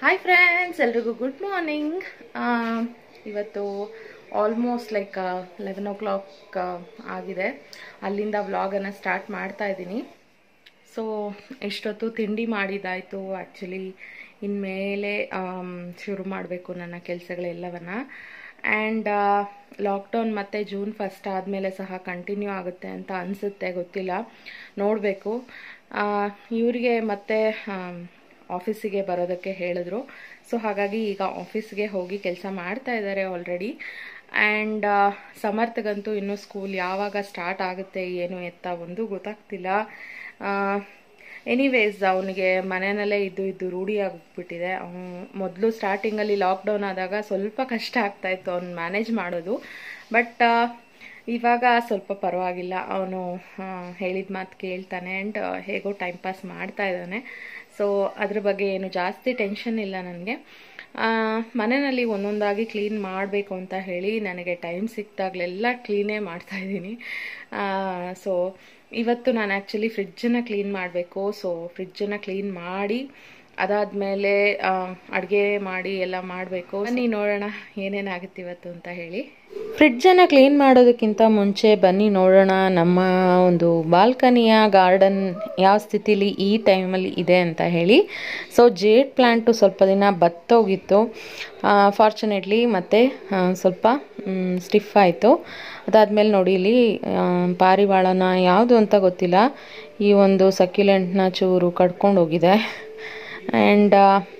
Hi friends ಎಲ್ರಿಗೂ good morning ಇವತ್ತು almost like eleven o'clock ಆಗಿದೆ ಅಲ್ಲಿಂದ ವ್ಲಾಗನ್ನು ಸ್ಟಾರ್ಟ್ ಮಾಡ್ತಾ ಇದ್ದೀನಿ ಸೊ ಇಷ್ಟೊತ್ತು ತಿಂಡಿ ಮಾಡಿದ್ದಾಯಿತು ಆ್ಯಕ್ಚುಲಿ ಇನ್ಮೇಲೆ ಆಮ್, ಶುರು ಮಾಡಬೇಕು ನನ್ನ ಕೆಲಸಗಳೆಲ್ಲವನ್ನ ಆ್ಯಂಡ್ ಲಾಕ್ಡೌನ್ ಮತ್ತು ಜೂನ್ ಫಸ್ಟ್ ಆದಮೇಲೆ ಸಹ ಕಂಟಿನ್ಯೂ ಆಗುತ್ತೆ ಅಂತ ಅನಿಸುತ್ತೆ ಗೊತ್ತಿಲ್ಲ ನೋಡಬೇಕು ಇವರಿಗೆ ಮತ್ತೆ ಆಮ್, ಆಫೀಸಿಗೆ ಬರೋದಕ್ಕೆ ಹೇಳಿದ್ರು ಸೊ ಹಾಗಾಗಿ ಈಗ ಆಫೀಸ್ಗೆ ಹೋಗಿ ಕೆಲಸ ಮಾಡ್ತಾ ಇದ್ದಾರೆ ಆಲ್ರೆಡಿ ಆ್ಯಂಡ್ ಸಮರ್ಥಗಂತೂ ಇನ್ನೂ ಸ್ಕೂಲ್ ಯಾವಾಗ ಸ್ಟಾರ್ಟ್ ಆಗುತ್ತೆ ಏನು ಎತ್ತ ಒಂದು ಗೊತ್ತಾಗ್ತಿಲ್ಲ ಎನಿವೇಸ್ ಅವನಿಗೆ ಮನೆಯಲ್ಲೇ ಇದ್ದು ಇದ್ದು ರೂಢಿ ಆಗಿಬಿಟ್ಟಿದೆ ಅವನು ಮೊದಲು ಸ್ಟಾರ್ಟಿಂಗಲ್ಲಿ ಲಾಕ್ಡೌನ್ ಆದಾಗ ಸ್ವಲ್ಪ ಕಷ್ಟ ಆಗ್ತಾಯಿತ್ತು ಅವ್ನು ಮ್ಯಾನೇಜ್ ಮಾಡೋದು ಬಟ್ ಇವಾಗ ಸ್ವಲ್ಪ ಪರವಾಗಿಲ್ಲ ಅವನು ಹೇಳಿದ ಮಾತು ಕೇಳ್ತಾನೆ ಆ್ಯಂಡ್ ಹೇಗೋ ಟೈಮ್ ಪಾಸ್ ಮಾಡ್ತಾ ಇದ್ದಾನೆ ಸೊ ಅದ್ರ ಬಗ್ಗೆ ಏನು ಜಾಸ್ತಿ ಟೆನ್ಷನ್ ಇಲ್ಲ ನನಗೆ ಮನೆಯಲ್ಲಿ ಒಂದೊಂದಾಗಿ ಕ್ಲೀನ್ ಮಾಡಬೇಕು ಅಂತ ಹೇಳಿ ನನಗೆ ಟೈಮ್ ಸಿಕ್ತಾಗಲೆಲ್ಲ ಕ್ಲೀನೇ ಮಾಡ್ತಾ ಇದ್ದೀನಿ ಸೊ ಇವತ್ತು ನಾನು ಆ್ಯಕ್ಚುಲಿ ಫ್ರಿಜ್ಜನ್ನು ಕ್ಲೀನ್ ಮಾಡಬೇಕು ಸೊ ಫ್ರಿಜ್ಜನ್ನು ಕ್ಲೀನ್ ಮಾಡಿ ಅದಾದಮೇಲೆ ಅಡುಗೆ ಮಾಡಿ ಎಲ್ಲ ಮಾಡಬೇಕು ಬನ್ನಿ ನೋಡೋಣ ಏನೇನಾಗುತ್ತೆ ಇವತ್ತು ಅಂತ ಹೇಳಿ ಫ್ರಿಡ್ಜನ್ನು ಕ್ಲೀನ್ ಮಾಡೋದಕ್ಕಿಂತ ಮುಂಚೆ ಬನ್ನಿ ನೋಡೋಣ ನಮ್ಮ ಒಂದು ಬಾಲ್ಕನಿಯ ಗಾರ್ಡನ್ ಯಾವ ಸ್ಥಿತಿಲಿ ಈ ಟೈಮಲ್ಲಿ ಇದೆ ಅಂತ ಹೇಳಿ ಸೊ ಜೇಡ್ ಪ್ಲ್ಯಾಂಟು ಸ್ವಲ್ಪ ದಿನ ಬತ್ತೋಗಿತ್ತು ಫಾರ್ಚುನೇಟ್ಲಿ ಮತ್ತು ಸ್ವಲ್ಪ ಸ್ಟಿಫ್ ಆಯಿತು ಅದಾದಮೇಲೆ ನೋಡಿ ಇಲ್ಲಿ ಆ, ಪಾರಿವಾಳನ ಯಾವುದು ಅಂತ ಗೊತ್ತಿಲ್ಲ ಈ ಒಂದು ಸಕ್ಯುಲೆಂಟ್ನ ಚೂರು ಕಡ್ಕೊಂಡು ಹೋಗಿದೆ ಆ್ಯಂಡ್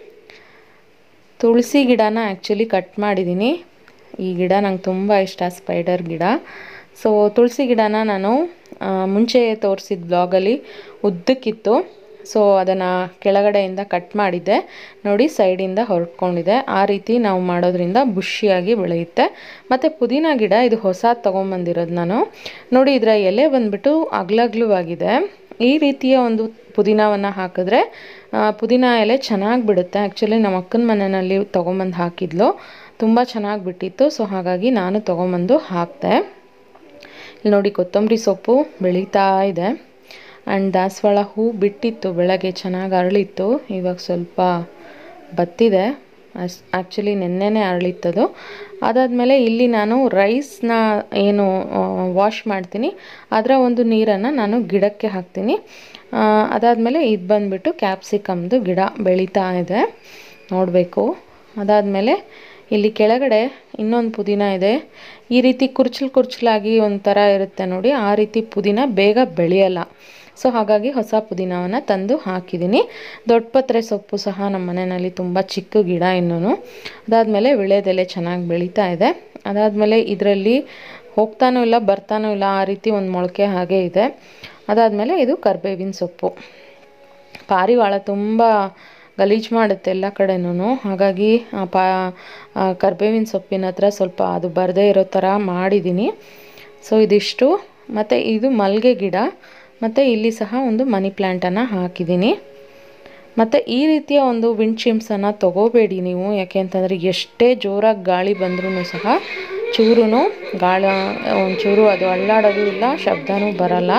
ತುಳಸಿ ಗಿಡನ ಆ್ಯಕ್ಚುಲಿ ಕಟ್ ಮಾಡಿದ್ದೀನಿ ಈ ಗಿಡ ನಂಗೆ ತುಂಬ ಇಷ್ಟ ಸ್ಪೈಡರ್ ಗಿಡ ಸೊ ತುಳಸಿ ಗಿಡನ ನಾನು ಆ, ಮುಂಚೆ ತೋರಿಸಿದ ಬ್ಲಾಗಲ್ಲಿ ಉದ್ದಕ್ಕಿತ್ತು ಸೊ ಅದನ್ನು ಕೆಳಗಡೆಯಿಂದ ಕಟ್ ಮಾಡಿದ್ದೆ ನೋಡಿ ಸೈಡಿಂದ ಹೊರಟ್ಕೊಂಡಿದೆ ಆ ರೀತಿ ನಾವು ಮಾಡೋದ್ರಿಂದ ಬುಷಿಯಾಗಿ ಬೆಳೆಯುತ್ತೆ ಮತ್ತು ಪುದೀನ ಗಿಡ ಇದು ಹೊಸ ತೊಗೊಂಬಂದಿರೋದು ನಾನು ನೋಡಿ ಇದರ ಎಲೆ ಬಂದ್ಬಿಟ್ಟು ಅಗ್ಲಗ್ಲವಾಗಿದೆ ಈ ರೀತಿಯ ಒಂದು ಪುದೀನವನ್ನು ಹಾಕಿದ್ರೆ ಆ, ಪುದೀನ ಎಲೆ ಚೆನ್ನಾಗಿ ಬಿಡುತ್ತೆ ಆ್ಯಕ್ಚುಲಿ ನಮ್ಮ ಅಕ್ಕನ ಮನೆಯಲ್ಲಿ ತೊಗೊಂಬಂದು ಹಾಕಿದ್ಲು ತುಂಬ ಚೆನ್ನಾಗಿ ಬಿಟ್ಟಿತ್ತು ಸೊ ಹಾಗಾಗಿ ನಾನು ತೊಗೊಂಬಂದು ಹಾಕಿದೆ ಇಲ್ಲಿ ನೋಡಿ ಕೊತ್ತಂಬರಿ ಸೊಪ್ಪು ಬೆಳೀತಾ ಇದೆ ಆ್ಯಂಡ್ ದಾಸವಾಳ ಹೂ ಬಿಟ್ಟಿತ್ತು ಬೆಳಗ್ಗೆ ಚೆನ್ನಾಗಿ ಅರಳಿತ್ತು ಇವಾಗ ಸ್ವಲ್ಪ ಬತ್ತಿದೆ ಅಸ್ ಆ್ಯಕ್ಚುಲಿ ನೆನ್ನೆನೇ ಅರಳಿತ್ತದು ಅದಾದಮೇಲೆ ಇಲ್ಲಿ ನಾನು ರೈಸ್ನ ಏನು ವಾಶ್ ಮಾಡ್ತೀನಿ ಅದರ ಒಂದು ನೀರನ್ನು ನಾನು ಗಿಡಕ್ಕೆ ಹಾಕ್ತೀನಿ ಅದಾದಮೇಲೆ ಇದು ಬಂದುಬಿಟ್ಟು ಕ್ಯಾಪ್ಸಿಕಮ್ದು ಗಿಡ ಬೆಳೀತಾ ಇದೆ ನೋಡಬೇಕು ಅದಾದಮೇಲೆ ಇಲ್ಲಿ ಕೆಳಗಡೆ ಇನ್ನೊಂದು ಪುದೀನ ಇದೆ ಈ ರೀತಿ ಕುರ್ಚಲ್ ಕುರ್ಚಲಾಗಿ ಒಂಥರ ಇರುತ್ತೆ ನೋಡಿ ಆ ರೀತಿ ಪುದೀನ ಬೇಗ ಬೆಳೆಯಲ್ಲ ಸೊ ಹಾಗಾಗಿ ಹೊಸ ಪುದೀನವನ್ನು ತಂದು ಹಾಕಿದ್ದೀನಿ ದೊಡ್ಡಪತ್ರೆ ಸೊಪ್ಪು ಸಹ ನಮ್ಮ ಮನೆಯಲ್ಲಿ ತುಂಬ ಚಿಕ್ಕ ಗಿಡ ಇನ್ನೂ ಅದಾದಮೇಲೆ ವಿಳೆದೆಲೆ ಚೆನ್ನಾಗಿ ಬೆಳೀತಾ ಇದೆ ಅದಾದಮೇಲೆ ಇದರಲ್ಲಿ ಹೋಗ್ತಾನೂ ಇಲ್ಲ ಬರ್ತಾನೂ ಇಲ್ಲ ಆ ರೀತಿ ಒಂದು ಮೊಳಕೆ ಹಾಗೆ ಇದೆ ಅದಾದಮೇಲೆ ಇದು ಕರ್ಬೇವಿನ ಸೊಪ್ಪು ಪಾರಿವಾಳ ತುಂಬ ಗಲೀಜು ಮಾಡುತ್ತೆ ಎಲ್ಲ ಕಡೆನೂ ಹಾಗಾಗಿ ಆ ಪಾ ಆ ಕರ್ಬೇವಿನ ಸೊಪ್ಪಿನ ಹತ್ರ ಸ್ವಲ್ಪ ಅದು ಬರದೇ ಇರೋ ಥರ ಮಾಡಿದ್ದೀನಿ ಸೊ ಇದಿಷ್ಟು ಮತ್ತು ಇದು ಮಲ್ಲಿಗೆ ಗಿಡ ಮತ್ತು ಇಲ್ಲಿ ಸಹ ಒಂದು ಮನಿ ಪ್ಲ್ಯಾಂಟನ್ನು ಹಾಕಿದ್ದೀನಿ ಮತ್ತು ಈ ರೀತಿಯ ಒಂದು ವಿಂಡ್ ಚಿಮ್ಸನ್ನು ತೊಗೋಬೇಡಿ ನೀವು ಯಾಕೆ ಅಂತಂದರೆ ಎಷ್ಟೇ ಜೋರಾಗಿ ಗಾಳಿ ಬಂದ್ರೂ ಸಹ ಚೂರು ಗಾಳ ಒಂಚೂರು ಅದು ಅಳ್ಳಾಡೋದು ಇಲ್ಲ ಶಬ್ದನೂ ಬರಲ್ಲ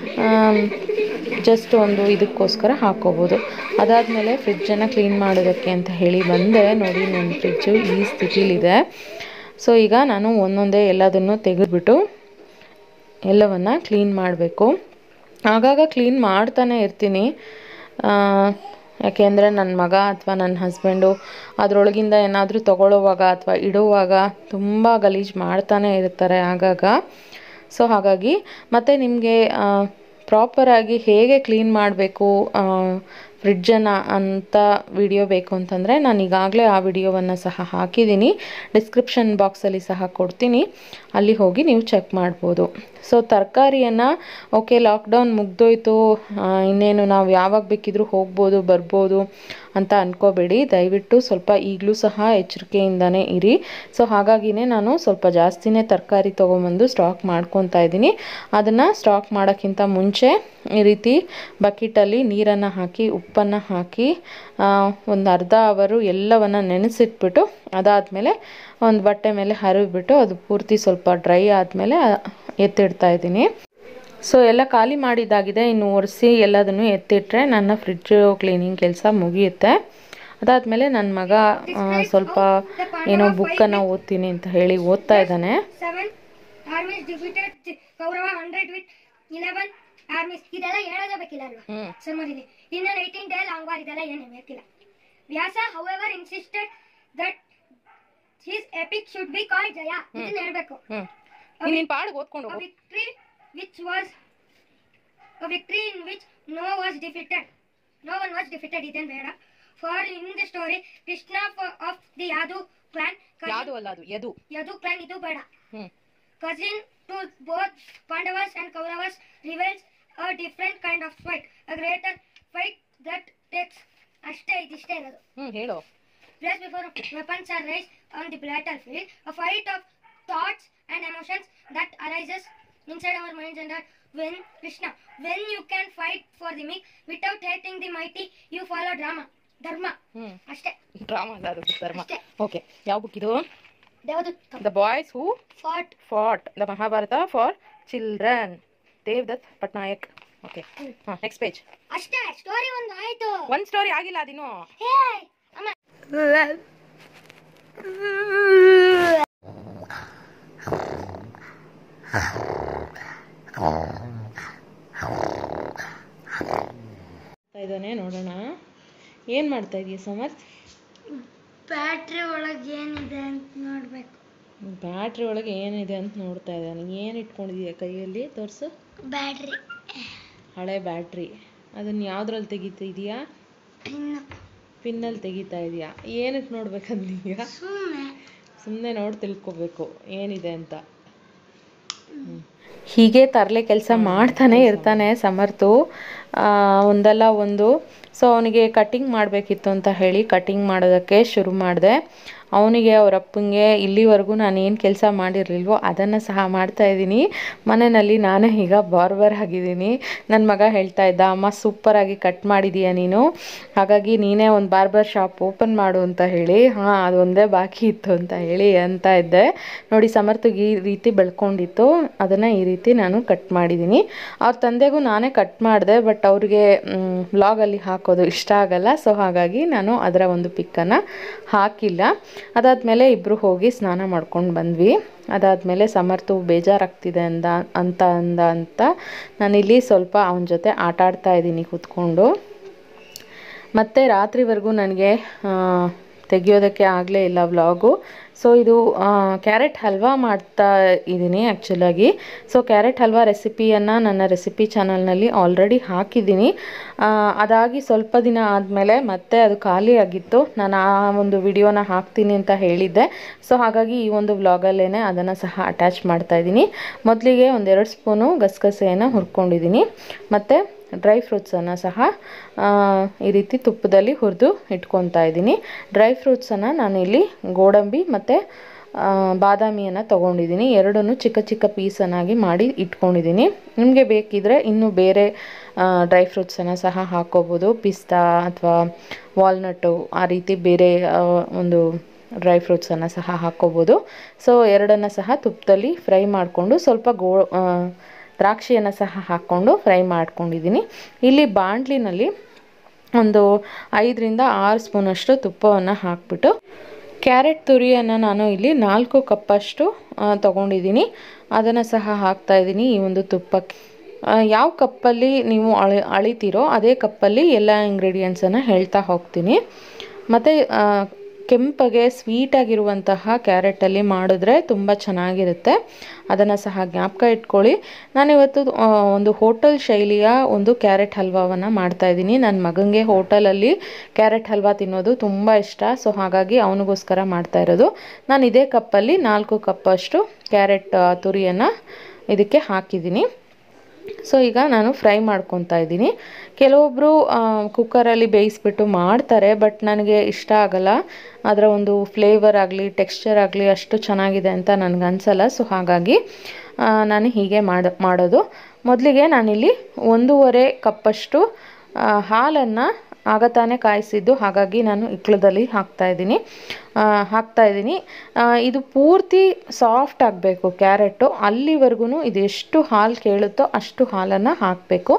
ಜಸ್ಟ್ ಒಂದು ಇದಕ್ಕೋಸ್ಕರ ಹಾಕೋಬೋದು ಅದಾದಮೇಲೆ ಫ್ರಿಜ್ಜನ್ನು ಕ್ಲೀನ್ ಮಾಡೋದಕ್ಕೆ ಅಂತ ಹೇಳಿ ಬಂದೆ ನೋಡಿ ನನ್ನ ಫ್ರಿಜ್ಜು ಈ ಸ್ಥಿತಿಲಿದೆ ಸೊ ಈಗ ನಾನು ಒಂದೊಂದೇ ಎಲ್ಲದನ್ನು ತೆಗೆದುಬಿಟ್ಟು ಎಲ್ಲವನ್ನು ಕ್ಲೀನ್ ಮಾಡಬೇಕು ಆಗಾಗ ಕ್ಲೀನ್ ಮಾಡ್ತಾನೆ ಇರ್ತೀನಿ ಆ, ಯಾಕೆಂದರೆ ನನ್ನ ಮಗ ಅಥವಾ ನನ್ನ ಹಸ್ಬೆಂಡು ಅದರೊಳಗಿಂದ ಏನಾದರೂ ತಗೊಳ್ಳೋವಾಗ ಅಥವಾ ಇಡುವಾಗ ತುಂಬ ಗಲೀಜು ಮಾಡ್ತಾನೆ ಇರ್ತಾರೆ ಆಗಾಗ ಸೊ ಹಾಗಾಗಿ ಮತ್ತು ನಿಮಗೆ ಪ್ರಾಪರಾಗಿ ಹೇಗೆ ಕ್ಲೀನ್ ಮಾಡಬೇಕು ಫ್ರಿಡ್ಜನ್ನು ಅಂತ ವಿಡಿಯೋ ಬೇಕು ಅಂತಂದರೆ ನಾನು ಈಗಾಗಲೇ ಆ ವಿಡಿಯೋವನ್ನು ಸಹ ಹಾಕಿದ್ದೀನಿ ಡಿಸ್ಕ್ರಿಪ್ಷನ್ ಬಾಕ್ಸಲ್ಲಿ ಸಹ ಕೊಡ್ತೀನಿ ಅಲ್ಲಿ ಹೋಗಿ ನೀವು ಚೆಕ್ ಮಾಡ್ಬೋದು ಸೊ ತರಕಾರಿಯನ್ನು ಓಕೆ ಲಾಕ್ಡೌನ್ ಮುಗ್ದೋಯ್ತು ಆ, ಇನ್ನೇನು ನಾವು ಯಾವಾಗ ಬೇಕಿದ್ರೂ ಹೋಗ್ಬೋದು ಬರ್ಬೋದು ಅಂತ ಅನ್ಕೋಬೇಡಿ ದಯವಿಟ್ಟು ಸ್ವಲ್ಪ ಈಗಲೂ ಸಹ ಎಚ್ಚರಿಕೆಯಿಂದನೇ ಇರಿ ಸೊ ಹಾಗಾಗಿನೇ ನಾನು ಸ್ವಲ್ಪ ಜಾಸ್ತಿನೇ ತರಕಾರಿ ತೊಗೊಂಬಂದು ಸ್ಟಾಕ್ ಮಾಡ್ಕೊತಾ ಇದ್ದೀನಿ ಅದನ್ನು ಸ್ಟಾಕ್ ಮಾಡೋಕ್ಕಿಂತ ಮುಂಚೆ ಈ ರೀತಿ ಬಕೆಟಲ್ಲಿ ನೀರನ್ನು ಹಾಕಿ ಉಪ್ಪನ್ನು ಹಾಕಿ ಒಂದು ಅರ್ಧ ಅವರು ಎಲ್ಲವನ್ನು ನೆನೆಸಿಟ್ಬಿಟ್ಟು ಅದಾದಮೇಲೆ ಒಂದು ಬಟ್ಟೆ ಮೇಲೆ ಹರಿಬಿಟ್ಟು ಅದು ಪೂರ್ತಿ ಸ್ವಲ್ಪ ಡ್ರೈ ಆದಮೇಲೆ ಎತ್ತಿಡ್ತಾ ಇದ್ದೀನಿ ಸೊ ಎಲ್ಲ ಖಾಲಿ ಮಾಡಿದ್ದಾಗಿದೆ ಇನ್ನು ಒರೆಸಿ ಎಲ್ಲದನ್ನು ಎತ್ತಿಟ್ರೆ ನನ್ನ ಫ್ರಿಡ್ಜ್ ಕ್ಲೀನಿಂಗ್ ಕೆಲಸ ಮುಗಿಯುತ್ತೆ ಅದಾದಮೇಲೆ ನನ್ನ ಮಗ ಆ, ಸ್ವಲ್ಪ ಏನೋ ಬುಕ್ಕನ್ನು ಓದ್ತೀನಿ ಅಂತ ಹೇಳಿ ಓದ್ತಾ ಇದ್ದಾನೆ seven armies defeated the Kaurava hundred with eleven armies ಇದೆಲ್ಲ ಹೇಳೋದೇ ಬೇಕಿಲ್ಲ ಅಲ್ವಾ ಹ್ಞೂ ಸುಮ್ಮನೆ ಇನ್ನು ಏಯ್ಟೀನ್ ಡೇ ಲಾಂಗ್ ವಾರ್ ಇದೆಲ್ಲ ಏನು ಬೇಕಿಲ್ಲ Vyasa however insisted that his epic should be called Jaya ಇದನ್ನ ಹೇಳ್ಬೇಕು ಹ್ಞೂ ನೀನು ಪಾಡಿಗೆ ಓದ್ಕೊಂಡು a ಹೋಗು victory which was a victory in which no was defeated no one was defeated ಇದೇನ್ ಬೇಡ for in the story Krishna for, of the Yadu clan cousin- ಯಾವುದು ಅಲ್ಲ ಅದು ಯದು Yadu clan ಇದು ಬೇಡ ಹ್ಞೂ cousin to both Pandavas and Kauravas reveals a different kind of fight a greater fight that takes ಅಷ್ಟೇ ಇದಿಷ್ಟೇ ಇರೋದು ಹ್ಞೂ ಹೇಳು Just before weapons are raised on the battlefield, a fight of thoughts and emotions that arises inside our minds and heart. When Krishna, when you can fight for the meek without hating the mighty, you follow drama, dharma. ಹ್ಞೂ ಅಷ್ಟೇ drama ಅಲ್ಲ ಅದು ಧರ್ಮ ಅಷ್ಟೇ. Okay ಯಾವ book ಇದು Devdutt the boys who fought fought the Mahabharata for children Devdutt Pattanaik okay ಹಾಂ next page ಅಷ್ಟೇ ಸ್ಟೋರಿ ಒಂದು ಆಯ್ತು ಒಂದು ಸ್ಟೋರಿ ಆಗಿಲ್ಲ ಅದಿನ್ನು ಹೇ ಅಮ್ಮ ಇದ್ದಾನೆ ನೋಡೋಣ ಏನು ಮಾಡ್ತಾ ಇದೀಯ ಸಮರ್ಥ್ ಬ್ಯಾಟ್ರಿ ಒಳಗೆ ಏನಿದೆ ಅಂತ ನೋಡ್ಬೇಕು ಬ್ಯಾಟ್ರಿ ಒಳಗೆ ಏನಿದೆ ಅಂತ ನೋಡ್ತಾ ಇದ್ದಾನೆ ಏನು ಇಟ್ಕೊಂಡಿದೀಯ ಕೈಯಲ್ಲಿ ತೋರಿಸು ಬ್ಯಾಟ್ರಿ ಹಳೆ ಬ್ಯಾಟ್ರಿ ಅದನ್ನು ಯಾವ್ದ್ರಲ್ಲಿ ತೆಗಿತಿದೀಯಾ ಇನ್ನು ಪಿನ್ನಲ್ಲಿ ತೆಗಿತಾ ಇದೀಯಾ ಏನಕ್ಕೆ ನೋಡ್ಬೇಕಂದೀಗ ಸುಮ್ಮನೆ ಸುಮ್ಮನೆ ನೋಡಿ ತಿಳ್ಕೊಬೇಕು ಏನಿದೆ ಅಂತ ಹೀಗೆ ತರಲೆ ಕೆಲಸ ಮಾಡ್ತಾನೆ ಇರ್ತಾನೆ ಸಮರ್ಥು ಆ, ಒಂದಲ್ಲ ಒಂದು ಸೊ ಅವನಿಗೆ ಕಟಿಂಗ್ ಮಾಡಬೇಕಿತ್ತು ಅಂತ ಹೇಳಿ ಕಟಿಂಗ್ ಮಾಡೋದಕ್ಕೆ ಶುರು ಮಾಡಿದೆ ಅವನಿಗೆ ಅವ್ರ ಅಪ್ಪಂಗೆ ಇಲ್ಲಿವರೆಗೂ ನಾನು ಏನು ಕೆಲಸ ಮಾಡಿರಲಿಲ್ವೋ ಅದನ್ನು ಸಹ ಮಾಡ್ತಾ ಇದ್ದೀನಿ ಮನೆಯಲ್ಲಿ ನಾನೇ ಈಗ ಬಾರ್ಬರ್ ಆಗಿದ್ದೀನಿ ನನ್ನ ಮಗ ಹೇಳ್ತಾ ಇದ್ದ ಅಮ್ಮ ಸೂಪರಾಗಿ ಕಟ್ ಮಾಡಿದೀಯ ನೀನು ಹಾಗಾಗಿ ನೀನೇ ಒಂದು ಬಾರ್ಬರ್ ಶಾಪ್ ಓಪನ್ ಮಾಡು ಅಂತ ಹೇಳಿ ಹಾಂ ಅದು ಒಂದೇ ಬಾಕಿ ಇತ್ತು ಅಂತ ಹೇಳಿ ಅಂತ ಇದ್ದೆ ನೋಡಿ ಸಮರ್ಥಗೆ ಈ ರೀತಿ ಬೆಳ್ಕೊಂಡಿತ್ತು ಅದನ್ನು ಈ ರೀತಿ ನಾನು ಕಟ್ ಮಾಡಿದ್ದೀನಿ ಅವ್ರ ತಂದೆಗೂ ನಾನೇ ಕಟ್ ಮಾಡಿದೆ ಬಟ್ ಅವ್ರಿಗೆ ಬ್ಲಾಗಲ್ಲಿ ಹಾಕೋದು ಇಷ್ಟ ಆಗಲ್ಲ ಸೊ ಹಾಗಾಗಿ ನಾನು ಅದರ ಒಂದು ಪಿಕ್ಕನ್ನು ಹಾಕಿಲ್ಲ ಅದಾದಮೇಲೆ ಇಬ್ಬರು ಹೋಗಿ ಸ್ನಾನ ಮಾಡ್ಕೊಂಡು ಬಂದ್ವಿ ಅದಾದಮೇಲೆ ಸಮರ್ಥು ಬೇಜಾರಾಗ್ತಿದೆ ಅಂದ ಅಂತ ಅಂದ ಅಂತ ನಾನಿಲ್ಲಿ ಸ್ವಲ್ಪ ಅವನ ಜೊತೆ ಆಟ ಆಡ್ತಾ ಇದ್ದೀನಿ ಕೂತ್ಕೊಂಡು ಮತ್ತು ರಾತ್ರಿವರೆಗೂ ನನಗೆ ತೆಗಿಯೋದಕ್ಕೆ ಆಗಲೇ ಇಲ್ಲ ವ್ಲಾಗು ಸೊ ಇದು ಕ್ಯಾರೆಟ್ ಹಲ್ವಾ ಮಾಡ್ತಾ ಇದ್ದೀನಿ ಆ್ಯಕ್ಚುಲಾಗಿ ಸೊ ಕ್ಯಾರೆಟ್ ಹಲ್ವಾ ರೆಸಿಪಿಯನ್ನು ನನ್ನ ರೆಸಿಪಿ ಚಾನಲ್ನಲ್ಲಿ ಆಲ್ರೆಡಿ ಹಾಕಿದ್ದೀನಿ ಆ, ಅದಾಗಿ ಸ್ವಲ್ಪ ದಿನ ಆದಮೇಲೆ ಮತ್ತೆ ಅದು ಖಾಲಿ ಆಗಿತ್ತು ನಾನು ಆ ಒಂದು ವಿಡಿಯೋನ ಹಾಕ್ತೀನಿ ಅಂತ ಹೇಳಿದ್ದೆ ಸೊ ಹಾಗಾಗಿ ಈ ಒಂದು ವ್ಲಾಗಲ್ಲೇ ಅದನ್ನು ಸಹ ಅಟ್ಯಾಚ್ ಮಾಡ್ತಾ ಇದ್ದೀನಿ ಮೊದಲಿಗೆ ಒಂದೆರಡು ಸ್ಪೂನು ಗಸಗಸೆಯನ್ನು ಹುರ್ಕೊಂಡಿದ್ದೀನಿ ಮತ್ತು ಡ್ರೈ ಫ್ರೂಟ್ಸನ್ನು ಸಹ ಆ, ಈ ರೀತಿ ತುಪ್ಪದಲ್ಲಿ ಹುರಿದು ಇಟ್ಕೊತಾ ಇದ್ದೀನಿ ಡ್ರೈ ಫ್ರೂಟ್ಸನ್ನು ನಾನು ಇಲ್ಲಿ ಗೋಡಂಬಿ ಮತ್ತು ಬಾದಾಮಿಯನ್ನು ತೊಗೊಂಡಿದ್ದೀನಿ ಎರಡನ್ನೂ ಚಿಕ್ಕ ಚಿಕ್ಕ ಪೀಸನ್ನಾಗಿ ಮಾಡಿ ಇಟ್ಕೊಂಡಿದ್ದೀನಿ ನಿಮಗೆ ಬೇಕಿದ್ದರೆ ಇನ್ನೂ ಬೇರೆ ಡ್ರೈ ಫ್ರೂಟ್ಸನ್ನು ಸಹ ಹಾಕ್ಕೋಬೋದು ಪಿಸ್ತಾ ಅಥವಾ ವಾಲ್ನಟ್ಟು ಆ ರೀತಿ ಬೇರೆ ಆ, ಒಂದು ಡ್ರೈ ಫ್ರೂಟ್ಸನ್ನು ಸಹ ಹಾಕ್ಕೋಬೋದು ಸೊ ಎರಡನ್ನು ಸಹ ತುಪ್ಪದಲ್ಲಿ ಫ್ರೈ ಮಾಡಿಕೊಂಡು ಸ್ವಲ್ಪ ಗೋ ಆ, ದ್ರಾಕ್ಷಿಯನ್ನು ಸಹ ಹಾಕ್ಕೊಂಡು ಫ್ರೈ ಮಾಡ್ಕೊಂಡಿದ್ದೀನಿ ಇಲ್ಲಿ ಬಾಣಲಿನಲ್ಲಿ ಒಂದು ಐದರಿಂದ ಆರು ಸ್ಪೂನಷ್ಟು ತುಪ್ಪವನ್ನು ಹಾಕ್ಬಿಟ್ಟು ಕ್ಯಾರೆಟ್ ತುರಿಯನ್ನು ನಾನು ಇಲ್ಲಿ ನಾಲ್ಕು ಕಪ್ಪಷ್ಟು ತೊಗೊಂಡಿದ್ದೀನಿ ಅದನ್ನು ಸಹ ಹಾಕ್ತಾ ಇದ್ದೀನಿ ಈ ಒಂದು ತುಪ್ಪಕ್ಕೆ ಆ, ಯಾವ ಕಪ್ಪಲ್ಲಿ ನೀವು ಅಳಿ ಅಳಿತೀರೋ ಅದೇ ಕಪ್ಪಲ್ಲಿ ಎಲ್ಲ ಇಂಗ್ರೀಡಿಯೆಂಟ್ಸನ್ನು ಹೇಳ್ತಾ ಹೋಗ್ತೀನಿ ಮತ್ತು ಕೆಂಪಗೆ ಸ್ವೀಟಾಗಿರುವಂತಹ ಕ್ಯಾರೆಟಲ್ಲಿ ಮಾಡಿದ್ರೆ ತುಂಬ ಚೆನ್ನಾಗಿರುತ್ತೆ ಅದನ್ನು ಸಹ ಜ್ಞಾಪಕ ಇಟ್ಕೊಳ್ಳಿ ನಾನಿವತ್ತು ಆ, ಒಂದು ಹೋಟೆಲ್ ಶೈಲಿಯ ಒಂದು ಕ್ಯಾರೆಟ್ ಹಲ್ವಾವನ್ನು ಮಾಡ್ತಾಯಿದ್ದೀನಿ ನನ್ನ ಮಗನಿಗೆ ಹೋಟೆಲಲ್ಲಿ ಕ್ಯಾರೆಟ್ ಹಲ್ವಾ ತಿನ್ನೋದು ತುಂಬ ಇಷ್ಟ ಸೊ ಹಾಗಾಗಿ ಅವನಿಗೋಸ್ಕರ ಮಾಡ್ತಾ ಇರೋದು ನಾನು ಇದೇ ಕಪ್ಪಲ್ಲಿ ನಾಲ್ಕು ಕಪ್ಪಷ್ಟು ಕ್ಯಾರೆಟ್ ಆ, ತುರಿಯನ್ನು ಇದಕ್ಕೆ ಹಾಕಿದ್ದೀನಿ ಸೊ ಈಗ ನಾನು ಫ್ರೈ ಮಾಡ್ಕೊತಾ ಇದ್ದೀನಿ ಕೆಲವೊಬ್ಬರು ಕುಕ್ಕರಲ್ಲಿ ಬೇಯಿಸ್ಬಿಟ್ಟು ಮಾಡ್ತಾರೆ ಬಟ್ ನನಗೆ ಇಷ್ಟ ಆಗಲ್ಲ ಅದರ ಒಂದು ಫ್ಲೇವರ್ ಆಗಲಿ ಟೆಕ್ಸ್ಚರ್ ಆಗಲಿ ಅಷ್ಟು ಚೆನ್ನಾಗಿದೆ ಅಂತ ನನಗೆ ಅನಿಸಲ್ಲ ಸೊ ಹಾಗಾಗಿ ಆ, ನಾನು ಹೀಗೆ ಮಾಡ ಮಾಡೋದು ಮೊದಲಿಗೆ ನಾನಿಲ್ಲಿ ಒಂದೂವರೆ ಕಪ್ಪಷ್ಟು ಹಾಲನ್ನು ಆಗ ತಾನೇ ಕಾಯಿಸಿದ್ದು ಹಾಗಾಗಿ ನಾನು ಇಕ್ಳದಲ್ಲಿ ಹಾಕ್ತಾ ಇದ್ದೀನಿ ಹಾಕ್ತಾ ಇದ್ದೀನಿ ಆ, ಇದು ಪೂರ್ತಿ ಸಾಫ್ಟ್ ಆಗಬೇಕು ಕ್ಯಾರೆಟು ಅಲ್ಲಿವರೆಗೂ ಇದು ಎಷ್ಟು ಹಾಲು ಕೇಳುತ್ತೋ ಅಷ್ಟು ಹಾಲನ್ನು ಹಾಕಬೇಕು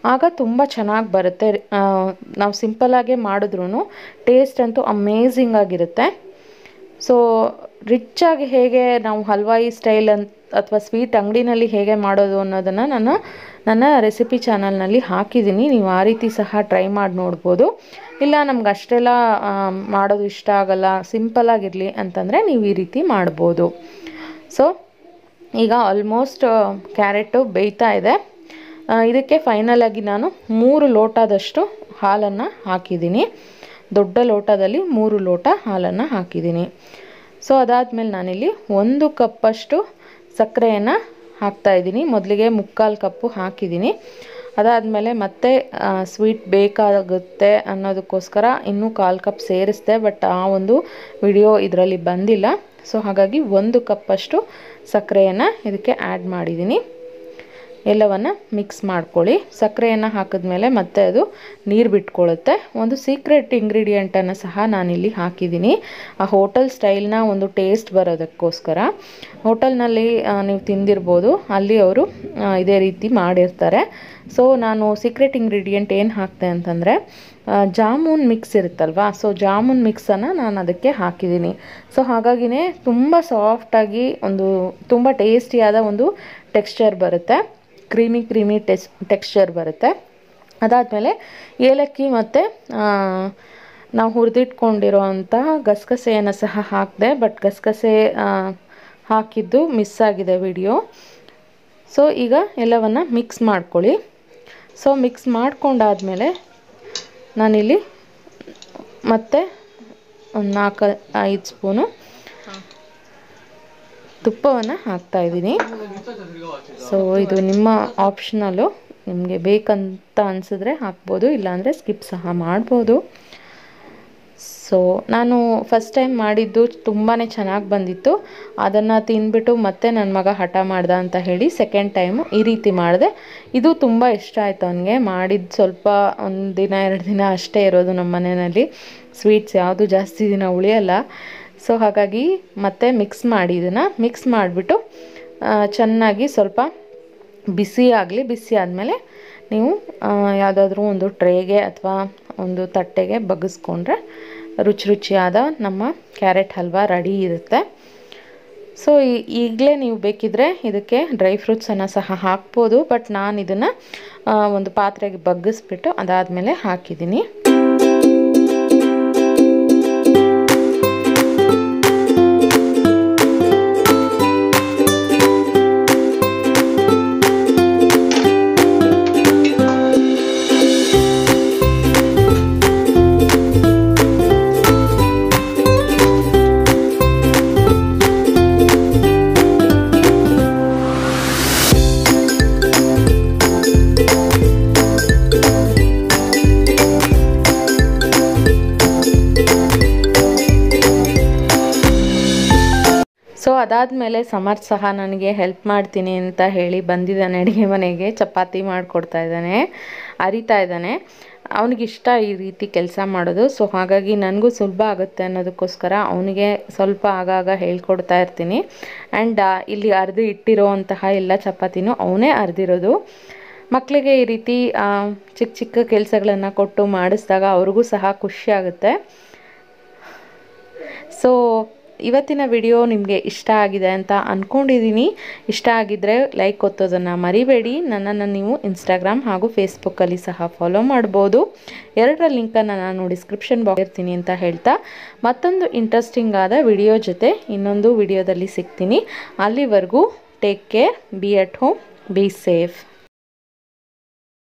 ಆಗ ತುಂಬ ಚೆನ್ನಾಗಿ ಬರುತ್ತೆ ಆ, ನಾವು ಸಿಂಪಲ್ಲಾಗೆ ಮಾಡಿದ್ರೂ ಟೇಸ್ಟ್ ಅಂತೂ ಅಮೇಝಿಂಗ್ ಆಗಿರುತ್ತೆ ಸೊ ರಿಚ್ಚಾಗಿ ಹೇಗೆ ನಾವು ಹಲ್ವಾಯಿ ಸ್ಟೈಲ್ ಅಂತ ಅಥವಾ ಸ್ವೀಟ್ ಅಂಗಡಿನಲ್ಲಿ ಹೇಗೆ ಮಾಡೋದು ಅನ್ನೋದನ್ನು ನಾನು ನನ್ನ ರೆಸಿಪಿ ಚಾನಲ್ನಲ್ಲಿ ಹಾಕಿದ್ದೀನಿ ನೀವು ಆ ರೀತಿ ಸಹ ಟ್ರೈ ಮಾಡಿ ನೋಡ್ಬೋದು ಇಲ್ಲ ನಮ್ಗೆ ಅಷ್ಟೆಲ್ಲ ಆ, ಮಾಡೋದು ಇಷ್ಟ ಆಗಲ್ಲ ಸಿಂಪಲ್ಲಾಗಿರಲಿ ಅಂತಂದರೆ ನೀವು ಈ ರೀತಿ ಮಾಡ್ಬೋದು ಸೊ ಈಗ ಆಲ್ಮೋಸ್ಟ್ ಕ್ಯಾರೆಟು ಬೇಯ್ತಾ ಇದೆ ಆ, ಇದಕ್ಕೆ ಫೈನಲಾಗಿ ನಾನು ಮೂರು ಲೋಟದಷ್ಟು ಹಾಲನ್ನು ಹಾಕಿದ್ದೀನಿ ದೊಡ್ಡ ಲೋಟದಲ್ಲಿ ಮೂರು ಲೋಟ ಹಾಲನ್ನು ಹಾಕಿದ್ದೀನಿ ಸೊ ಅದಾದಮೇಲೆ ನಾನಿಲ್ಲಿ ಒಂದು ಕಪ್ಪಷ್ಟು ಸಕ್ಕರೆಯನ್ನು ಹಾಕ್ತಾಯಿದ್ದೀನಿ ಮೊದಲಿಗೆ ಮುಕ್ಕಾಲು ಕಪ್ಪು ಹಾಕಿದ್ದೀನಿ ಅದಾದಮೇಲೆ ಮತ್ತೆ ಸ್ವೀಟ್ ಬೇಕಾಗುತ್ತೆ ಅನ್ನೋದಕ್ಕೋಸ್ಕರ ಇನ್ನೂ ಕಾಲು ಕಪ್ ಸೇರಿಸ್ದೆ ಬಟ್ ಆ ಒಂದು ವಿಡಿಯೋ ಇದರಲ್ಲಿ ಬಂದಿಲ್ಲ ಸೊ ಹಾಗಾಗಿ ಒಂದು ಕಪ್ಪಷ್ಟು ಸಕ್ಕರೆಯನ್ನು ಇದಕ್ಕೆ ಆ್ಯಡ್ ಮಾಡಿದ್ದೀನಿ ಎಲ್ಲವನ್ನು ಮಿಕ್ಸ್ ಮಾಡ್ಕೊಳ್ಳಿ ಸಕ್ಕರೆಯನ್ನು ಹಾಕಿದ್ಮೇಲೆ ಮತ್ತೆ ಅದು ನೀರು ಬಿಟ್ಕೊಳ್ಳುತ್ತೆ ಒಂದು ಸೀಕ್ರೆಟ್ ಇಂಗ್ರೀಡಿಯೆಂಟನ್ನು ಸಹ ನಾನಿಲ್ಲಿ ಹಾಕಿದ್ದೀನಿ ಆ ಹೋಟೆಲ್ ಸ್ಟೈಲ್ನ ಒಂದು ಟೇಸ್ಟ್ ಬರೋದಕ್ಕೋಸ್ಕರ ಹೋಟೆಲ್ನಲ್ಲಿ ನೀವು ತಿಂದಿರ್ಬೋದು ಅಲ್ಲಿ ಅವರು ಆ, ಇದೇ ರೀತಿ ಮಾಡಿರ್ತಾರೆ ಸೊ ನಾನು ಸೀಕ್ರೆಟ್ ಇಂಗ್ರೀಡಿಯೆಂಟ್ ಏನು ಹಾಕ್ತೆ ಅಂತಂದರೆ ಜಾಮೂನ್ ಮಿಕ್ಸ್ ಇರುತ್ತಲ್ವಾ ಸೊ ಜಾಮೂನ್ ಮಿಕ್ಸನ್ನು ನಾನು ಅದಕ್ಕೆ ಹಾಕಿದ್ದೀನಿ ಸೊ ಹಾಗಾಗಿನೇ ತುಂಬ ಸಾಫ್ಟಾಗಿ ಒಂದು ತುಂಬ ಟೇಸ್ಟಿಯಾದ ಒಂದು ಟೆಕ್ಸ್ಚರ್ ಬರುತ್ತೆ ಕ್ರೀಮಿ ಕ್ರೀಮಿ ಟೆಸ್ ಟೆಕ್ಸ್ಚರ್ ಬರುತ್ತೆ ಅದಾದಮೇಲೆ ಏಲಕ್ಕಿ ಮತ್ತು ನಾವು ಹುರಿದಿಟ್ಕೊಂಡಿರೋ ಅಂತಹ ಗಸಗಸೆಯನ್ನು ಸಹ ಹಾಕಿದೆ ಬಟ್ ಗಸಗಸೆ ಆ, ಹಾಕಿದ್ದು ಮಿಸ್ ಆಗಿದೆ ವಿಡಿಯೋ ಸೊ ಈಗ ಎಲ್ಲವನ್ನು ಮಿಕ್ಸ್ ಮಾಡ್ಕೊಳ್ಳಿ ಸೊ ಮಿಕ್ಸ್ ಮಾಡ್ಕೊಂಡಾದಮೇಲೆ ನಾನಿಲ್ಲಿ ಮತ್ತೆ ಒಂದು ನಾಲ್ಕು ಐದು ಸ್ಪೂನು ತುಪ್ಪವನ್ನು ಹಾಕ್ತಾಯಿದ್ದೀನಿ ಸೊ ಇದು ನಿಮ್ಮ ಆಪ್ಷನಲ್ಲು ನಿಮಗೆ ಬೇಕಂತ ಅನಿಸಿದ್ರೆ ಹಾಕ್ಬೋದು ಇಲ್ಲಾಂದರೆ ಸ್ಕಿಪ್ ಸಹ ಮಾಡ್ಬೋದು ಸೊ ನಾನು ಫಸ್ಟ್ ಟೈಮ್ ಮಾಡಿದ್ದು ತುಂಬಾ ಚೆನ್ನಾಗಿ ಬಂದಿತ್ತು ಅದನ್ನು ತಿಂದ್ಬಿಟ್ಟು ಮತ್ತೆ ನನ್ನ ಮಗ ಹಠ ಮಾಡ್ದ ಅಂತ ಹೇಳಿ ಸೆಕೆಂಡ್ ಟೈಮು ಈ ರೀತಿ ಮಾಡಿದೆ ಇದು ತುಂಬ ಇಷ್ಟ ಆಯಿತು ಅವನಿಗೆ ಮಾಡಿದ್ದು ಸ್ವಲ್ಪ ಒಂದು ದಿನ ಎರಡು ದಿನ ಅಷ್ಟೇ ಇರೋದು ನಮ್ಮ ಮನೆಯಲ್ಲಿ ಸ್ವೀಟ್ಸ್ ಯಾವುದು ಜಾಸ್ತಿ ದಿನ ಉಳಿಯಲ್ಲ ಸೊ ಹಾಗಾಗಿ ಮತ್ತೆ ಮಿಕ್ಸ್ ಮಾಡಿ ಇದನ್ನು ಮಿಕ್ಸ್ ಮಾಡಿಬಿಟ್ಟು ಚೆನ್ನಾಗಿ ಸ್ವಲ್ಪ ಬಿಸಿ ಆಗಲಿ ಬಿಸಿ ಆದಮೇಲೆ ನೀವು ಯಾವುದಾದ್ರೂ ಒಂದು ಟ್ರೇಗೆ ಅಥವಾ ಒಂದು ತಟ್ಟೆಗೆ ಬಗ್ಗಿಸ್ಕೊಂಡ್ರೆ ರುಚಿ ರುಚಿಯಾದ ನಮ್ಮ ಕ್ಯಾರೆಟ್ ಹಲ್ವಾ ರೆಡಿ ಇರುತ್ತೆ ಸೊ ಈಗಲೇ ನೀವು ಬೇಕಿದ್ರೆ ಇದಕ್ಕೆ ಡ್ರೈ ಫ್ರೂಟ್ಸನ್ನು ಸಹ ಹಾಕ್ಬೋದು ಬಟ್ ನಾನು ಇದನ್ನು ಒಂದು ಪಾತ್ರೆಗೆ ಬಗ್ಗಿಸ್ಬಿಟ್ಟು ಅದಾದಮೇಲೆ ಹಾಕಿದ್ದೀನಿ ಸೊ ಅದಾದಮೇಲೆ ಸಮರ್ಥ್ ಸಹ ನನಗೆ ಹೆಲ್ಪ್ ಮಾಡ್ತೀನಿ ಅಂತ ಹೇಳಿ ಬಂದಿದ್ದಾನೆ ಅಡುಗೆ ಮನೆಗೆ ಚಪಾತಿ ಮಾಡಿಕೊಡ್ತಾ ಇದ್ದಾನೆ ಅರಿತಾ ಇದ್ದಾನೆ ಅವನಿಗಿಷ್ಟ ಈ ರೀತಿ ಕೆಲಸ ಮಾಡೋದು ಸೊ ಹಾಗಾಗಿ ನನಗೂ ಸುಲಭ ಆಗುತ್ತೆ ಅನ್ನೋದಕ್ಕೋಸ್ಕರ ಅವನಿಗೆ ಸ್ವಲ್ಪ ಆಗಾಗ ಹೇಳ್ಕೊಡ್ತಾ ಇರ್ತೀನಿ ಆ್ಯಂಡ್ ಇಲ್ಲಿ ಅರ್ದು ಇಟ್ಟಿರೋ ಅಂತಹ ಎಲ್ಲ ಚಪಾತಿನೂ ಅವನೇ ಅರ್ದಿರೋದು ಮಕ್ಕಳಿಗೆ ಈ ರೀತಿ ಆ, ಚಿಕ್ಕ ಚಿಕ್ಕ ಕೆಲಸಗಳನ್ನು ಕೊಟ್ಟು ಮಾಡಿಸಿದಾಗ ಅವ್ರಿಗೂ ಸಹ ಖುಷಿ ಆಗುತ್ತೆ ಸೊ ಇವತ್ತಿನ ವಿಡಿಯೋ ನಿಮಗೆ ಇಷ್ಟ ಆಗಿದೆ ಅಂತ ಅಂದ್ಕೊಂಡಿದ್ದೀನಿ ಇಷ್ಟ ಆಗಿದ್ದರೆ ಲೈಕ್ ಒತ್ತೋದನ್ನು ಮರಿಬೇಡಿ ನನ್ನನ್ನು ನೀವು ಇನ್ಸ್ಟಾಗ್ರಾಮ್ ಹಾಗೂ ಫೇಸ್ಬುಕ್ಕಲ್ಲಿ ಸಹ ಫಾಲೋ ಮಾಡ್ಬೋದು ಎರಡರ ಲಿಂಕನ್ನು ನಾನು ಡಿಸ್ಕ್ರಿಪ್ಷನ್ ಬಾಕ್ಸ್ ಇರ್ತೀನಿ ಅಂತ ಹೇಳ್ತಾ ಮತ್ತೊಂದು ಇಂಟ್ರೆಸ್ಟಿಂಗ್ ಆದ ವಿಡಿಯೋ ಜೊತೆ ಇನ್ನೊಂದು ವಿಡಿಯೋದಲ್ಲಿ ಸಿಗ್ತೀನಿ ಅಲ್ಲಿವರೆಗೂ take care be at home be safe